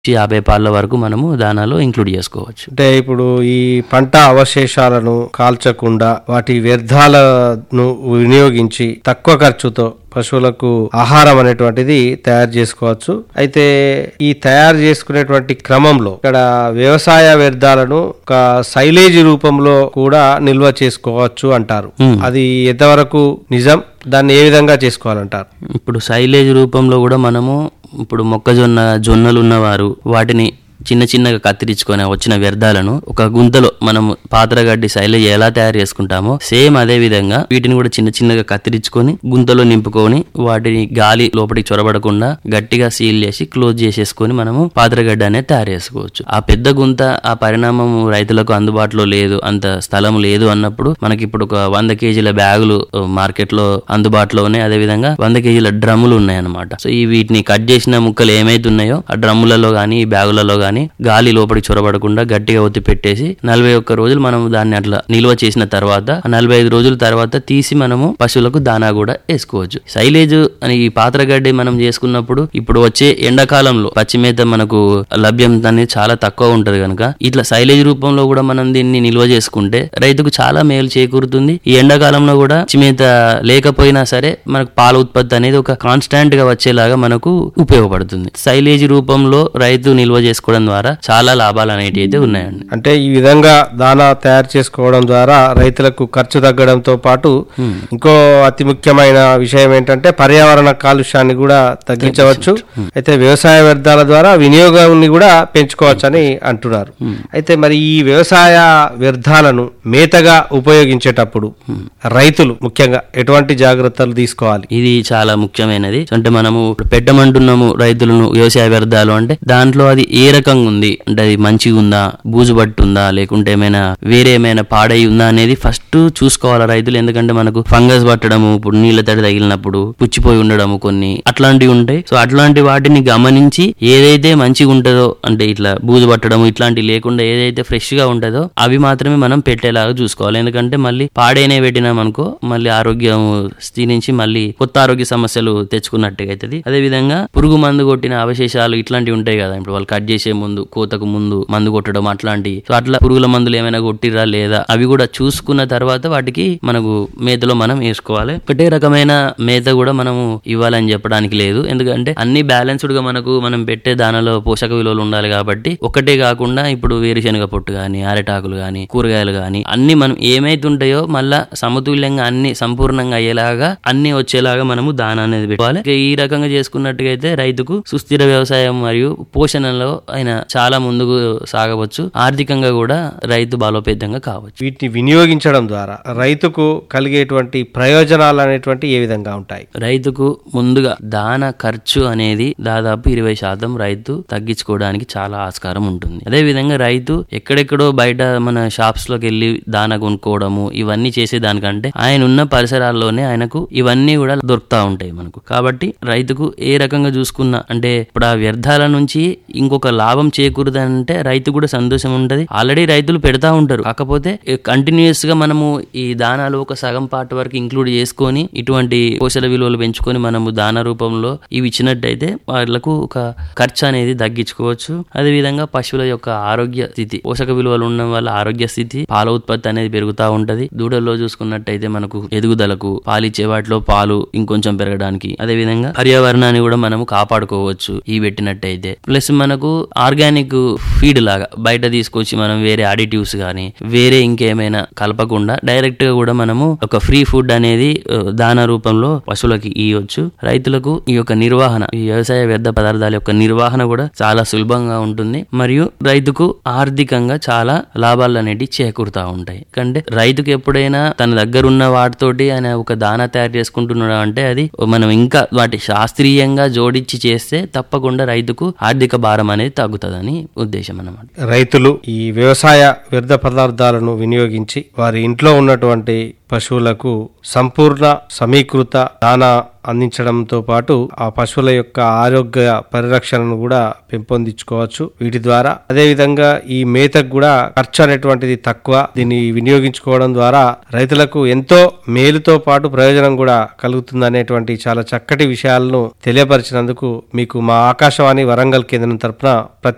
యాభై పాళ్ళ వరకు మనము దానాలో ఇంక్లూడ్ చేసుకోవచ్చు అంటే ఇప్పుడు ఈ పంట అవశేషాలను కాల్చకుండా వాటి వ్యర్థాలను వినియోగించి తక్కువ ఖర్చుతో పశువులకు ఆహారం అనేటువంటిది తయారు చేసుకోవచ్చు అయితే ఈ తయారు చేసుకునేటువంటి క్రమంలో ఇక్కడ వ్యవసాయ వ్యర్థాలను ఒక సైలేజ్ రూపంలో కూడా నిల్వ చేసుకోవచ్చు అంటారు Hmm. అది ఎంతవరకు నిజం దాన్ని ఏ విధంగా చేసుకోవాలంటారు ఇప్పుడు సైలేజ్ రూపంలో కూడా మనము ఇప్పుడు మొక్కజొన్న జొన్నలు ఉన్నవారు వాటిని చిన్న చిన్నగా కత్తిరించుకొని వచ్చిన వ్యర్థాలను ఒక గుంతలో మనం పాత్రగడ్డి సైలేజ్ ఎలా తయారు చేసుకుంటామో సేమ్ అదే విధంగా వీటిని కూడా చిన్న చిన్నగా కత్తిరించుకొని గుంతలో నింపుకొని వాటిని గాలి లోపలికి చొరబడకుండా గట్టిగా సీల్ చేసి క్లోజ్ చేసేసుకొని మనము పాత్రగడ్డ అనేది తయారు చేసుకోవచ్చు ఆ పెద్ద గుంత ఆ పరిణామం రైతులకు అందుబాటులో లేదు అంత స్థలం లేదు అన్నప్పుడు మనకి ఇప్పుడు ఒక వంద కేజీల బ్యాగులు మార్కెట్ లో అందుబాటులో ఉన్నాయి అదే విధంగా వంద కేజీల డ్రమ్ములు ఉన్నాయి అనమాట సో ఈ వీటిని కట్ చేసిన ముక్కలు ఏమైతే ఉన్నాయో ఆ డ్రమ్ములలో గానీ ఈ బ్యాగులలో గానీ గాలి లోపలికి చొరబడకుండా గట్టిగా ఒత్తి పెట్టేసి నలభై ఒక్క రోజులు మనం దాన్ని అట్లా నిల్వ చేసిన తర్వాత ఆ నలభై ఐదు రోజుల తర్వాత తీసి మనము పశువులకు దానా కూడా వేసుకోవచ్చు సైలేజ్ అని ఈ పాత్రగడ్డి మనం చేసుకున్నప్పుడు ఇప్పుడు వచ్చే ఎండాకాలంలో పచ్చిమేత మనకు లభ్యం అనేది చాలా తక్కువ ఉంటది కనుక ఇట్లా సైలేజ్ రూపంలో కూడా మనం దీన్ని నిల్వ చేసుకుంటే రైతుకు చాలా మేలు చేకూరుతుంది ఈ ఎండాకాలంలో కూడా పచ్చిమేత లేకపోయినా సరే మనకు పాల ఉత్పత్తి అనేది ఒక కాన్స్టాంట్ గా వచ్చేలాగా మనకు ఉపయోగపడుతుంది సైలేజ్ రూపంలో రైతు నిల్వ చేసుకోవడం ద్వారా చాలా లాభాలు అనేటివి అయితే ఉన్నాయండి అంటే ఈ విధంగా దానా తయారు చేసుకోవడం ద్వారా రైతులకు ఖర్చు తగ్గడంతో పాటు ఇంకో అతి ముఖ్యమైన విషయం ఏంటంటే పర్యావరణ కాలుష్యాన్ని కూడా తగ్గించవచ్చు అయితే వ్యవసాయ వ్యర్థాల ద్వారా వినియోగాన్ని కూడా పెంచుకోవచ్చని అంటున్నారు అయితే మరి ఈ వ్యవసాయ వ్యర్థాలను మేతగా ఉపయోగించేటప్పుడు రైతులు ముఖ్యంగా ఎటువంటి జాగ్రత్తలు తీసుకోవాలి ఇది చాలా ముఖ్యమైనది అంటే మనము ఇప్పుడు పెట్టమంటున్నాము రైతులను వ్యవసాయ వ్యర్థాలు అంటే దాంట్లో అది ఏ రకంగా ఉంది అంటే అది మంచిగా ఉందా బూజు పట్టుందా లేకుంటే ఏమైనా వేరే ఏమైనా పాడై ఉందా అనేది ఫస్ట్ చూసుకోవాలి రైతులు ఎందుకంటే మనకు ఫంగస్ పట్టడము ఇప్పుడు నీళ్ళ తడి తగిలినప్పుడు పుచ్చిపోయి ఉండడము కొన్ని అట్లాంటివి ఉంటాయి సో అట్లాంటి వాటిని గమనించి ఏదైతే మంచిగా ఉంటుందో అంటే ఇట్లా బూజు పట్టడము ఇట్లాంటివి లేకుండా ఏదైతే ఫ్రెష్ గా ఉంటుందో అవి మాత్రమే మనం పెట్టేలాగా చూసుకోవాలి ఎందుకంటే మళ్ళీ పాడైనే పెట్టినామనుకో మళ్ళీ ఆరోగ్యం క్షీణించి మళ్ళీ కొత్త ఆరోగ్య సమస్యలు తెచ్చుకున్నట్టుగా అవుతుంది అదే విధంగా పురుగు మందు కొట్టిన అవశేషాలు ఇట్లాంటివి ఉంటాయి కదా ఇప్పుడు వాళ్ళు కట్ చేసే ముందు కోతకు ముందు మందు కొట్టడం అట్లాంటి సో అట్లా పురుగుల మందులు ఏమైనా కొట్టిరా లేదా అవి కూడా చూసుకున్న తర్వాత వాటికి మనకు మేతలో మనం వేసుకోవాలి ఒకటే రకమైన మేత కూడా మనము ఇవ్వాలని చెప్పడానికి లేదు ఎందుకంటే అన్ని బ్యాలెన్స్డ్ గా మనకు మనం పెట్టే దానిలో పోషక విలువలు ఉండాలి కాబట్టి ఒకటే కాకుండా ఇప్పుడు వేరుశనగ పొట్టు గాని అరటాకులు గాని కూరగాయలు గాని అన్ని మనం ఏమైతే ఉంటాయో మళ్ళా సమతుల్యంగా అన్ని సంపూర్ణంగా అయ్యేలాగా అన్ని వచ్చేలాగా మనము దానా అనేది పెట్టుకోవాలి ఇక ఈ రకంగా చేసుకున్నట్టుగా అయితే రైతుకు సుస్థిర వ్యవసాయం మరియు పోషణలో ఆయన చాలా ముందుకు సాగవచ్చు ఆర్థికంగా కూడా రైతు బలోపేతంగా కావచ్చు వీటిని వినియోగించడం ద్వారా రైతుకు కలిగేటువంటి ప్రయోజనాలు అనేటువంటి ఏ విధంగా ఉంటాయి రైతుకు ముందుగా దాన ఖర్చు అనేది దాదాపు ఇరవై శాతం రైతు తగ్గించుకోవడానికి చాలా ఆస్కారం ఉంటుంది అదే విధంగా రైతు ఎక్కడెక్కడో బయట మన షాప్స్ లోకి వెళ్ళి దాన కొనుక్కోవడము ఇవన్నీ చేసే దానికంటే ఆయన ఉన్న పరిసరాల్లోనే ఆయనకు ఇవన్నీ కూడా దొరుకుతా ఉంటాయి మనకు కాబట్టి రైతుకు ఏ రకంగా చూసుకున్నా అంటే ఇప్పుడు ఆ వ్యర్థాల నుంచి ఇంకొక లాభం చేకూరదంటే రైతు కూడా సంతోషం ఉంటది ఆల్రెడీ రైతులు పెడతా ఉంటారు కాకపోతే కంటిన్యూస్ గా మనము ఈ దానాలు ఒక సగం పార్ట్ వరకు ఇంక్లూడ్ చేసుకొని ఇటువంటి పోషక విలువలు పెంచుకొని మనము దాన రూపంలో ఇవి ఇచ్చినట్టయితే వాళ్ళకు ఒక ఖర్చు అనేది తగ్గించుకోవచ్చు అదే విధంగా పశువుల యొక్క ఆరోగ్య స్థితి పోషక విలువలు ఉండడం వల్ల ఆరోగ్య స్థితి పాల ఉత్పత్తి అనేది పెరుగుతూ ఉంటది దూడల్లో చూసుకున్నట్టయితే మనకు ఎదుగుదలకు పాలిచ్చే వాటిలో పాలు ఇంకొంచెం పెరగడానికి అదే విధంగా పర్యావరణాన్ని కూడా మనము కాపాడుకోవచ్చు ఈ పెట్టినట్టయితే ప్లస్ మనకు ఆర్గానిక్ ఫీడ్ లాగా బయట తీసుకొచ్చి మనం వేరే అడిటివ్స్ కానీ వేరే ఇంకేమైనా కలపకుండా డైరెక్ట్ గా కూడా మనము ఒక ఫ్రీ ఫుడ్ అనేది ఆ, దాన రూపంలో పశువులకి ఇవ్వచ్చు రైతులకు ఈ యొక్క నిర్వహణ ఈ వ్యవసాయ వ్యర్థ పదార్థాల యొక్క నిర్వహణ కూడా చాలా సులభంగా ఉంటుంది మరియు రైతుకు ఆర్థికంగా చాలా లాభాలు అనేటివి చేకూరుతా ఉంటాయి కంటే రైతుకు ఎప్పుడైనా తన దగ్గర ఉన్న వాటితోటి ఆయన ఒక దాన తయారు చేసుకుంటున్నాడు అంటే అది మనం ఇంకా వాటి శాస్త్రీయంగా జోడించి చేస్తే తప్పకుండా రైతుకు ఆర్థిక భారం అనేది తగ్గుతుందని ఉద్దేశం అన్నమాట రైతులు ఈ వ్యవసాయ వ్యర్థ పదార్థాలను వినియోగించి వారి ఇంట్లో ఉన్నటువంటి పశువులకు సంపూర్ణ సమీకృత దానా అందించడంతో పాటు ఆ పశువుల యొక్క ఆరోగ్య పరిరక్షణను కూడా పెంపొందించుకోవచ్చు వీటి ద్వారా అదేవిధంగా ఈ మేతకు కూడా ఖర్చు అనేటువంటిది తక్కువ దీన్ని వినియోగించుకోవడం ద్వారా రైతులకు ఎంతో మేలుతో పాటు ప్రయోజనం కూడా కలుగుతుంది అనేటువంటి చాలా చక్కటి విషయాలను తెలియపరిచినందుకు మీకు మా ఆకాశవాణి వరంగల్ కేంద్రం తరపున ప్రత్యేక